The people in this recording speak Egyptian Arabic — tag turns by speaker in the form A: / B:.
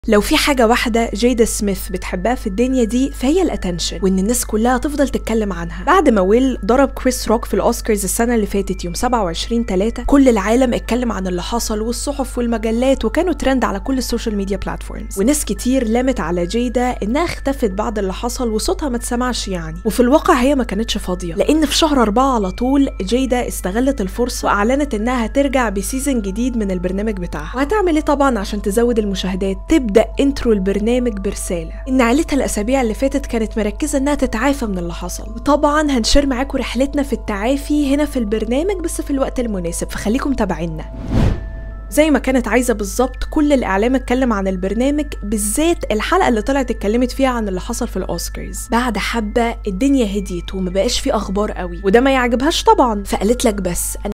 A: لو في حاجة واحدة جيدا سميث بتحبها في الدنيا دي فهي الاتنشن وإن الناس كلها تفضل تتكلم عنها بعد ما ويل ضرب كريس روك في الأوسكارز السنة اللي فاتت يوم 27 3 كل العالم اتكلم عن اللي حصل والصحف والمجلات وكانوا ترند على كل السوشيال ميديا بلاتفورمز وناس كتير لامت على جيدا إنها اختفت بعد اللي حصل وصوتها ما اتسمعش يعني وفي الواقع هي ما كانتش فاضية لأن في شهر أربعة على طول جيدا استغلت الفرصة وأعلنت إنها هترجع بسيزن جديد من البرنامج بتاعها وهتعمل إيه طبعا عشان تزود المشاهدات تبدأ انترو البرنامج برسالة إن عيلتها الأسابيع اللي فاتت كانت مركزة إنها تتعافى من اللي حصل وطبعا هنشير معاكم رحلتنا في التعافي هنا في البرنامج بس في الوقت المناسب فخليكم متابعينا زي ما كانت عايزه بالظبط كل الاعلام اتكلم عن البرنامج بالذات الحلقه اللي طلعت اتكلمت فيها عن اللي حصل في الاوسكارز بعد حبه الدنيا هديت وما بقاش في اخبار قوي وده ما يعجبهاش طبعا فقالت لك بس انا